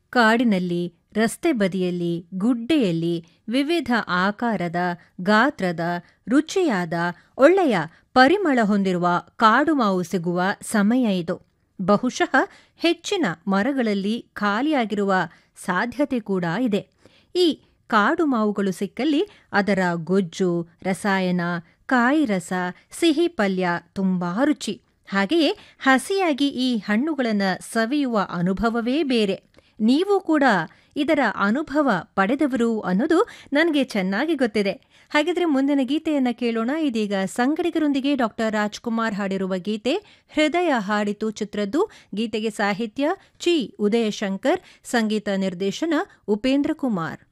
ಕಾಡಿನಲ್ಲಿ ರಸ್ತೆ ಬದಿಯಲ್ಲಿ ಗುಡ್ಡೆಯಲ್ಲಿ ವಿವಿಧ ಆಕಾರದ ಗಾತ್ರದ ರುಚಿಯಾದ ಒಳ್ಳೆಯ ಪರಿಮಳ ಹೊಂದಿರುವ ಕಾಡು ಮಾವು ಸಿಗುವ ಸಮಯ ಇದು ಬಹುಶಃ ಹೆಚ್ಚಿನ ಮರಗಳಲ್ಲಿ ಖಾಲಿಯಾಗಿರುವ ಸಾಧ್ಯತೆ ಕೂಡ ಇದೆ ಈ ಕಾಡು ಮಾವುಗಳು ಸಿಕ್ಕಲ್ಲಿ ಅದರ ಗೊಜ್ಜು ರಸಾಯನ ಕಾಯಿ ರಸ ಸಿಹಿ ಪಲ್ಯ ತುಂಬಾ ರುಚಿ ಹಾಗೆಯೇ ಹಸಿಯಾಗಿ ಈ ಹಣ್ಣುಗಳನ್ನು ಸವಿಯುವ ಅನುಭವವೇ ಬೇರೆ ನೀವು ಕೂಡ ಇದರ ಅನುಭವ ಪಡೆದವರು ಅನ್ನೋದು ನನಗೆ ಚೆನ್ನಾಗಿ ಗೊತ್ತಿದೆ ಹಾಗಿದ್ರೆ ಮುಂದಿನ ಗೀತೆಯನ್ನ ಕೇಳೋಣ ಇದೀಗ ಸಂಗಡಿಗರೊಂದಿಗೆ ಡಾಕ್ಟರ್ ರಾಜ್ಕುಮಾರ್ ಹಾಡಿರುವ ಗೀತೆ ಹೃದಯ ಹಾಡಿತು ಚಿತ್ರದ್ದು ಗೀತೆಗೆ ಸಾಹಿತ್ಯ ಚಿ ಉದಯಶಂಕರ್ ಸಂಗೀತ ನಿರ್ದೇಶನ ಉಪೇಂದ್ರ ಕುಮಾರ್